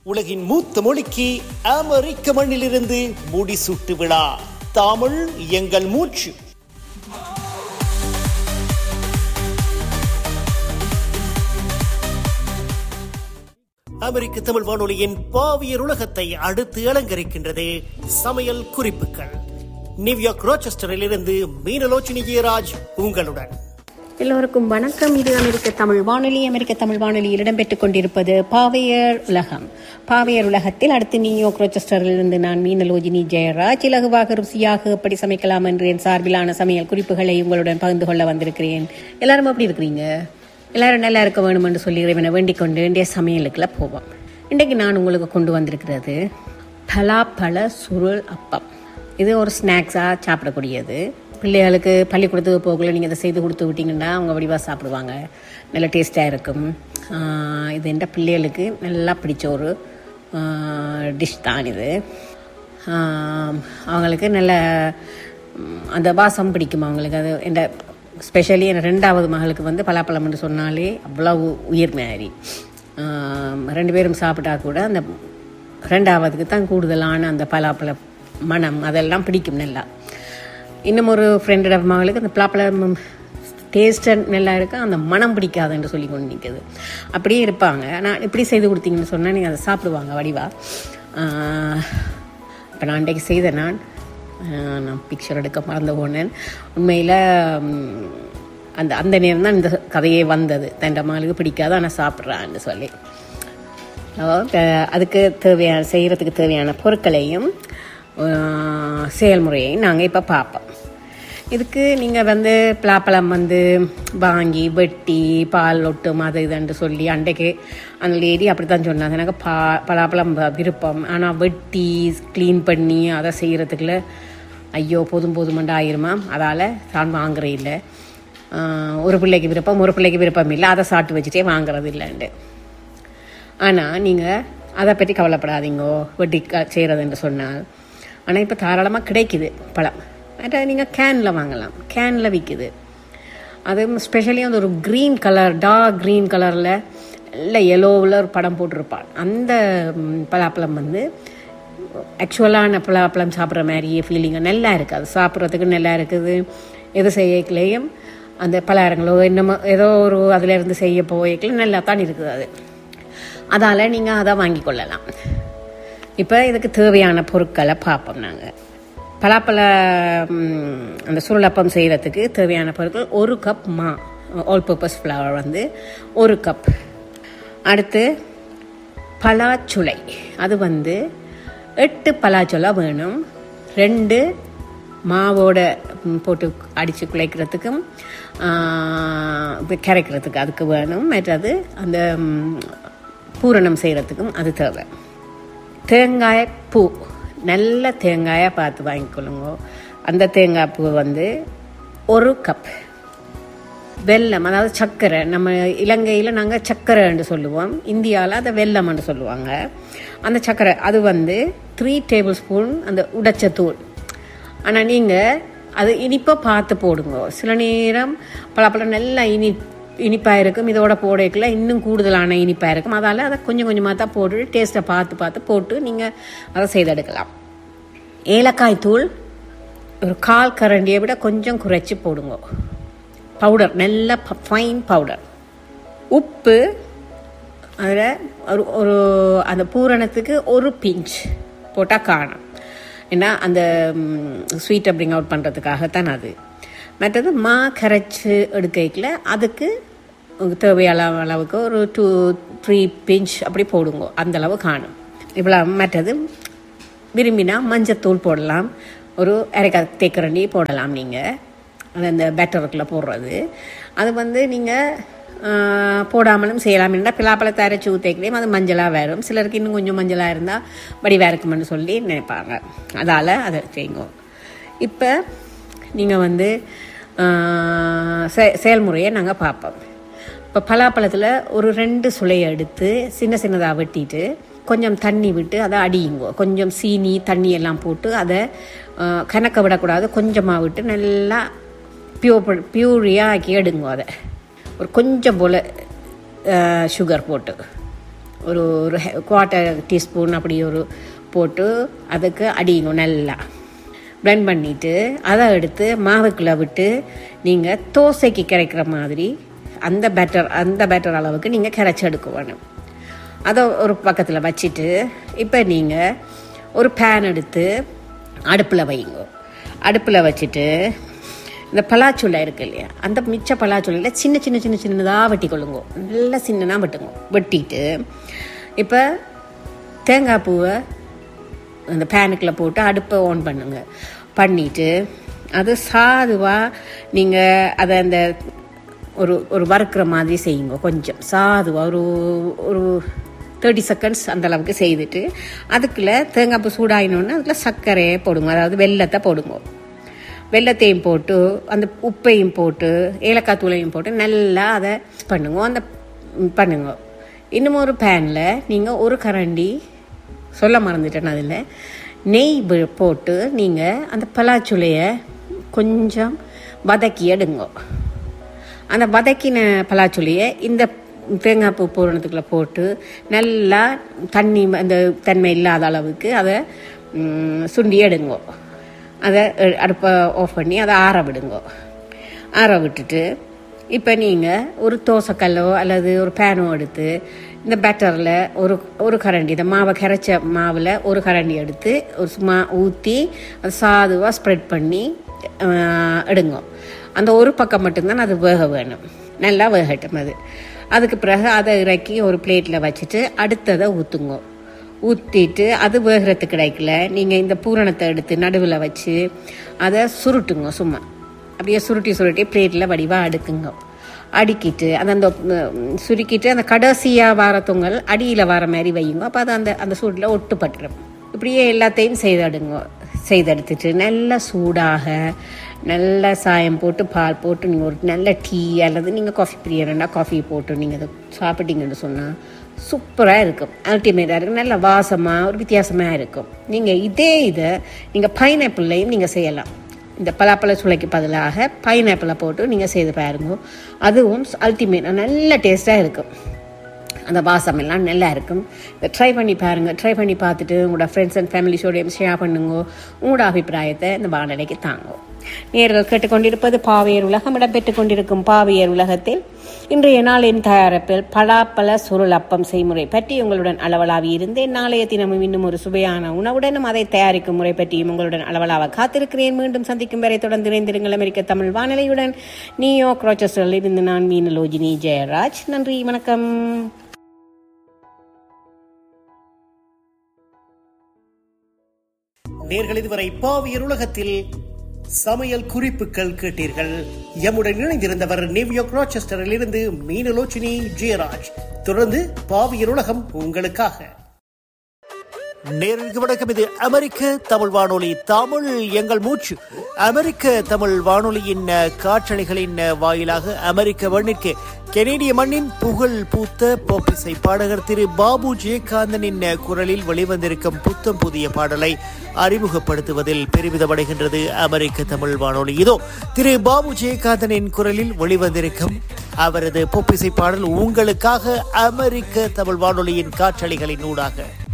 உலகின் மூத்த மொழிக்கு அமெரிக்க மண்ணிலிருந்து முடிசூட்டு விழா தமிழ் எங்கள் மூச்சு அமெரிக்க தமிழ் வானொலியின் பாவியர் உலகத்தை அடுத்து அலங்கரிக்கின்றது சமையல் குறிப்புகள் நியூயார்க் ரோச்செஸ்டரில் இருந்து மீனலோச்சினி ஜெயராஜ் உங்களுடன் எல்லோருக்கும் வணக்கம் இது அமெரிக்க தமிழ் வானொலி அமெரிக்க தமிழ் வானொலியில் இடம்பெற்றுக் கொண்டிருப்பது பாவையர் உலகம் பாவையர் உலகத்தில் அடுத்து நியூயார்க் ரோச்செஸ்டரிலிருந்து நான் மீனலோஜினி ஜெயராஜ் இலகுவாக ருசியாக எப்படி சமைக்கலாம் என்று என் சார்பிலான சமையல் குறிப்புகளை உங்களுடன் பகிர்ந்து கொள்ள வந்திருக்கிறேன் எல்லாரும் எப்படி இருக்கிறீங்க எல்லாரும் நல்லா இருக்க வேணும் என்று சொல்லி இறைவனை வேண்டிக் கொண்டு வேண்டிய சமையலுக்குள்ள போவோம் இன்றைக்கு நான் உங்களுக்கு கொண்டு வந்திருக்கிறது பலாப்பழ சுருள் அப்பம் இது ஒரு ஸ்நாக்ஸாக சாப்பிடக்கூடியது பிள்ளைகளுக்கு பள்ளிக்கூடத்துக்கு போகல நீங்கள் இதை செய்து கொடுத்து விட்டீங்கன்னா அவங்க வடிவாக சாப்பிடுவாங்க நல்ல டேஸ்ட்டாக இருக்கும் ஆஹ் இது எந்த பிள்ளைகளுக்கு நல்லா பிடிச்ச ஒரு டிஷ் தான் இது ஆஹ் அவங்களுக்கு நல்ல ம், அந்த வாசம் பிடிக்கும் அவங்களுக்கு அது எந்த ஸ்பெஷலி என் ரெண்டாவது மகளுக்கு வந்து பலாப்பழம் என்று சொன்னாலே அவ்வளவு உயிர் மாதிரி ஆஹ் ரெண்டு பேரும் சாப்பிட்டா கூட அந்த ரெண்டாவதுக்கு தான் கூடுதலான அந்த பலாப்பழ மனம் அதெல்லாம் பிடிக்கும் நல்லா இன்னும் ஒரு ஃப்ரெண்டோட மகளுக்கு அந்த பலாப்பழம் டேஸ்ட்டு நல்லா இருக்கு அந்த மனம் பிடிக்காதுன்னு சொல்லி கொண்டு நிற்குது அப்படியே இருப்பாங்க நான் இப்படி செய்து கொடுத்தீங்கன்னு சொன்னால் நீங்கள் அதை சாப்பிடுவாங்க வடிவா இப்போ நான் அன்றைக்கு செய்த நான் ஆஹ் நான் பிக்சர் எடுக்க மறந்து போனேன் உண்மையில் அந்த அந்த நேரம் தான் இந்த கதையே வந்தது தண்ட மகளுக்கு பிடிக்காது ஆனால் சாப்பிட்றான்னு சொல்லி அஹ் அதுக்கு தேவையான செய்கிறதுக்கு தேவையான பொருட்களையும் அஹ் செயல்முறையையும் நாங்கள் இப்போ பார்ப்போம் இதுக்கு நீங்கள் வந்து பலாப்பழம் வந்து வாங்கி வெட்டி பால் ஒட்டும் அது இதுன்னு சொல்லி அன்றைக்கு அந்த லேடி அப்படி தான் சொன்னாங்க எனக்கு பா பலாப்பழம் வ- விருப்பம் ஆனால் வெட்டி க்ளீன் பண்ணி அதை செய்கிறதுக்குள்ள ஐயோ போதும் போதுமண்டா ஆயிருமா அதால் தான் வாங்குறே இல்லை ஆஹ் ஒரு பிள்ளைக்கு விருப்பம் ஒரு பிள்ளைக்கு விருப்பம் இல்லை அதை சாப்பிட்டு வச்சுட்டே வாங்குறது இல்லைன்ட்டு ஆனால் நீங்கள் அதை பற்றி கவலைப்படாதீங்கோ வெட்டி க செய்கிறதுன்னு சொன்னால் ஆனால் இப்போ தாராளமாக கிடைக்குது பழம் அதை நீங்கள் கேனில் வாங்கலாம் கேனில் விற்குது அதுவும் ஸ்பெஷலி அந்த ஒரு க்ரீன் கலர் டார்க் க்ரீன் கலரில் நல்ல எல்லோவில் ஒரு படம் போட்டிருப்பான் அந்த ம், பலாப்பழம் வந்து ஆக்சுவலான பலாப்பழம் சாப்பிட்ற மாதிரியே ஃபீலிங்காக நல்லா இருக்குது அது சாப்பிட்றதுக்கு நல்லா இருக்குது எது செய்யக்கலையும் அந்த பலகாரங்களோ என்னமோ ஏதோ ஒரு அதில் இருந்து செய்ய போய்க்கல நல்லா தான் இருக்குது அது அதால் நீங்கள் அதை வாங்கி கொள்ளலாம் இப்போ இதுக்கு தேவையான பொருட்களை பார்ப்போம் நாங்கள் பலாப்பழ ம், அந்த சுருளப்பம் செய்கிறதுக்கு தேவையான பொருட்கள் ஒரு கப் மா ஆல் பர்பஸ் ஃப்ளவர் வந்து ஒரு கப் அடுத்து பலாச்சுளை அது வந்து எட்டு பலாச்சுளை வேணும் ரெண்டு மாவோட ம், போட்டு அடித்து குழைக்கிறதுக்கும் ஆஹ், இப்ப கரைக்கிறதுக்கு அதுக்கு வேணும் மற்றது அந்த ம், பூரணம் செய்கிறதுக்கும் அது தேவை தேங்காய் பூ நல்ல தேங்காயாக பார்த்து வாங்கிக்கொள்ளுங்க அந்த தேங்காய் பூ வந்து ஒரு கப் வெல்லம் அதாவது சர்க்கரை நம்ம இலங்கையில் நாங்கள் சர்க்கரைன்னு சொல்லுவோம் இந்தியாவில் அதை வெல்லம்னு சொல்லுவாங்க அந்த சர்க்கரை அது வந்து த்ரீ டேபிள் ஸ்பூன் அந்த உடைச்ச தூள் ஆனால் நீங்கள் அது இனிப்பாக பார்த்து போடுங்க சில நேரம் பலாப்பழம் நல்லா இனி இனிப்பாக இருக்கும் இதோட போடக்குள்ள இன்னும் கூடுதலான இனிப்பாக இருக்கும் அதால் அதை கொஞ்சம் கொஞ்சமாக தான் போட்டு டேஸ்ட்டை பார்த்து பார்த்து போட்டு நீங்கள் அதை செய்தெடுக்கலாம் ஏலக்காய் தூள் ஒரு கால் கரண்டியை விட கொஞ்சம் குறைச்சி போடுங்க பவுடர் நல்ல ஃபைன் பவுடர் உப்பு அதில் ஒரு ஒரு அந்த பூரணத்துக்கு ஒரு பிஞ்ச் போட்டால் காணும் ஏன்னா அந்த ஸ்வீட்டை பிரிங் அவுட் பண்ணுறதுக்காகத்தான் அது மற்றது மா கரைச்சி எடுக்கல அதுக்கு தேவையான அளவுக்கு ஒரு டூ த்ரீ பிஞ்ச் அப்படி போடுங்க அந்த அளவு காணும் இவ்வளோ மற்றது விரும்பினா மஞ்சத்தூள் போடலாம் ஒரு அரைக்கா தேக்கரண்டி போடலாம் நீங்கள் அது அந்த பேட்டருக்குள்ளே போடுறது அது வந்து நீங்கள் போடாமலும் செய்யலாம் என்றால் பிலாப்பழத்தை அரைச்சி ஊற்றிக்கலையும் அது மஞ்சளாக வரும் சிலருக்கு இன்னும் கொஞ்சம் மஞ்சளாக இருந்தால் வடிவாக இருக்குமென்னு சொல்லி நினைப்பாங்க அதால் அதை செய்யுங்க இப்போ நீங்கள் வந்து ஆஹ், செ- செயல்முறையை நாங்கள் பார்ப்போம் இப்போ பலாப்பழத்தில் ஒரு ரெண்டு சுளையை எடுத்து சின்ன சின்னதாக வெட்டிட்டு கொஞ்சம் தண்ணி விட்டு அதை அடியுங்க கொஞ்சம் சீனி தண்ணி எல்லாம் போட்டு அதை ஆஹ், கணக்க விடக்கூடாது கொஞ்சமாக விட்டு நல்லா பியூர் பியூரியாக ஆக்கி எடுங்க அதை ஒரு கொஞ்சம் போல் சுகர் போட்டு ஒரு ஒரு குவார்ட்டர் டீஸ்பூன் அப்படி ஒரு போட்டு அதுக்கு அடிங்க நல்லா blend பண்ணிவிட்டு அதை எடுத்து மாவுக்குள்ளே விட்டு நீங்கள் தோசைக்கு கிடைக்கிற மாதிரி அந்த பேட்டர் அந்த பேட்டர் அளவுக்கு நீங்கள் கரைச்சி எடுக்க வேணும் அதை ஒரு பக்கத்தில் வச்சுட்டு இப்போ நீங்கள் ஒரு பேன் எடுத்து அடுப்பில் வைங்க அடுப்பில் வச்சுட்டு இந்த பலாச்சுளை இருக்கு இல்லையா அந்த மிச்ச பலாச்சுளையில் சின்ன சின்ன சின்ன சின்னதாக வெட்டி கொள்ளுங்க நல்லா சின்னதாக வெட்டுங்க வெட்டிட்டு இப்போ தேங்காய் பூவை அந்த பேனுக்குள்ளே போட்டு அடுப்பை ஆன் பண்ணுங்க பண்ணிட்டு அது சாதுவாக நீங்கள் அதை அந்த ஒரு ஒரு வறுக்கிற மாதிரி செய்யுங்க கொஞ்சம் சாதுவாக ஒரு ஒரு தேர்ட்டி செகண்ட்ஸ் அந்த அளவுக்கு செய்துட்டு அதுக்குள்ளே தேங்காய் பூ சூடாயினோன்னு அதில் சர்க்கரையை போடுங்க அதாவது வெல்லத்தை போடுங்க வெல்லத்தையும் போட்டு அந்த உப்பையும் போட்டு ஏலக்காய் தூளையும் போட்டு நல்லா அதை பண்ணுங்க அந்த ம், பண்ணுங்க இன்னும் ஒரு பேனில் நீங்கள் ஒரு கரண்டி சொல்ல மறந்துட்டேன் அதில் நெய் வி- போட்டு நீங்கள் அந்த பலாச்சுளையை கொஞ்சம் வதக்கி எடுங்க அந்த வதக்கின பலாச்சுளியை இந்த தேங்காய் பூ பூரணத்துக்குள்ளே போட்டு நல்லா தண்ணி அந்த தன்மை இல்லாத அளவுக்கு அதை ம், சுண்டி எடுங்க அதை எ- அடுப்பை ஆஃப் பண்ணி அதை ஆற விடுங்க ஆற விட்டுட்டு இப்போ நீங்கள் ஒரு தோசைக்கல்லோ அல்லது ஒரு பேனோ எடுத்து இந்த பேட்டரில் ஒரு ஒரு கரண்டி இந்த மாவை கரைச்ச மாவில் ஒரு கரண்டி எடுத்து ஒரு சும்மா ஊற்றி அது சாதுவாக ஸ்ப்ரெட் பண்ணி ஆஹ், எடுங்க அந்த ஒரு பக்கம் மட்டும்தான் அது வேக வேணும் நல்லா வேகட்டும் அது அதுக்கு பிறகு அதை இறக்கி ஒரு பிளேட்டில் வச்சுட்டு அடுத்ததை ஊற்றுங்க ஊற்றிட்டு அது வேகிறதுக்கு கிடைக்கல நீங்கள் இந்த பூரணத்தை எடுத்து நடுவில் வச்சு அதை சுருட்டுங்க சும்மா அப்படியே சுருட்டி சுருட்டி பிளேட்டில் வடிவாக அடுக்குங்க அடுக்கிட்டு அந்த அந்த ம், சுருக்கிட்டு அந்த கடைசியாக வார தொங்கல் அடியில் வர மாதிரி வையுங்க அப்போ அது அந்த அந்த சூடில் ஒட்டுப்பட்டுரும் இப்படியே எல்லாத்தையும் செய்தடுங்க செய்தெடுத்துட்டு நல்லா சூடாக நல்ல சாயம் போட்டு பால் போட்டு நீங்கள் ஒரு நல்ல டீ அல்லது நீங்கள் காஃபி பிரியர்னா காஃபி போட்டு நீங்கள் அதை சாப்பிட்டீங்கன்னு சொன்னால் சூப்பராக இருக்கும் அல்டிமேட்டாக இருக்கும் நல்ல வாசமாக ஒரு வித்தியாசமாக இருக்கும் நீங்கள் இதே இதை நீங்கள் பைனாப்பிள்ளையும் நீங்கள் செய்யலாம் இந்த பலாப்பழ சுளைக்கு பதிலாக பைனாப்பிளை போட்டு நீங்கள் செய்து பாருங்க அதுவும் அல்டிமேட்டாக நல்ல டேஸ்ட்டாக இருக்கும் அந்த வாசம் எல்லாம் நல்லா இருக்கும் இதை ட்ரை பண்ணி பாருங்கள் ட்ரை பண்ணி பார்த்துட்டு உங்களோட ஃப்ரெண்ட்ஸ் அண்ட் ஃபேமிலிஸோடையும் ஷேர் பண்ணுங்க உங்களோட அபிப்பிராயத்தை இந்த வானொலிக்கு தாங்க நேர்கள் கேட்டுக்கொண்டிருப்பது பாவையர் உலகம் இடம்பெற்றுக் கொண்டிருக்கும் பாவையர் உலகத்தில் இன்றைய நாளின் தயாரிப்பில் பலாப்பழ சுருள் அப்பம் செய்முறை பற்றி உங்களுடன் அளவலாவி இருந்தேன் நாளைய தினமும் இன்னும் ஒரு சுவையான உணவுடனும் அதை தயாரிக்கும் முறை பற்றியும் உங்களுடன் அளவலாக காத்திருக்கிறேன் மீண்டும் சந்திக்கும் வரை தொடர்ந்து இணைந்திருங்கள் அமெரிக்க தமிழ் வானொலியுடன் நியூ க்ரோச்சஸ்டரில் இருந்து நான் மீனலோஜினி ஜெயராஜ் நன்றி வணக்கம் நேர்கள் இதுவரை பாவியர் உலகத்தில் சமையல் குறிப்புகள் கேட்டீர்கள் எம்முடன் இணைந்திருந்தவர் நியூயார்க் ராச்செஸ்டரில் இருந்து மீனலோச்சினி ஜெயராஜ் தொடர்ந்து பாவியர் உலகம் உங்களுக்காக நேருக்கு வணக்கம் இது அமெரிக்க தமிழ் வானொலி தமிழ் எங்கள் மூச்சு அமெரிக்க தமிழ் வானொலியின் அஹ், காற்றலைகளின் அஹ், வாயிலாக அமெரிக்க மண்ணிற்கு கெனேடிய மண்ணின் புகழ் பூத்த போப்பிசை பாடகர் திரு பாபு ஜெயகாந்தனின் அஹ், குரலில் வெளிவந்திருக்கும் புத்தம் புதிய பாடலை அறிமுகப்படுத்துவதில் பெருமிதமடைகின்றது அமெரிக்க தமிழ் வானொலி இதோ திரு பாபு ஜெயகாந்தனின் குரலில் வெளிவந்திருக்கும் அவரது பொப்பிசை பாடல் உங்களுக்காக அமெரிக்க தமிழ் வானொலியின் காற்றலைகளின் ஊடாக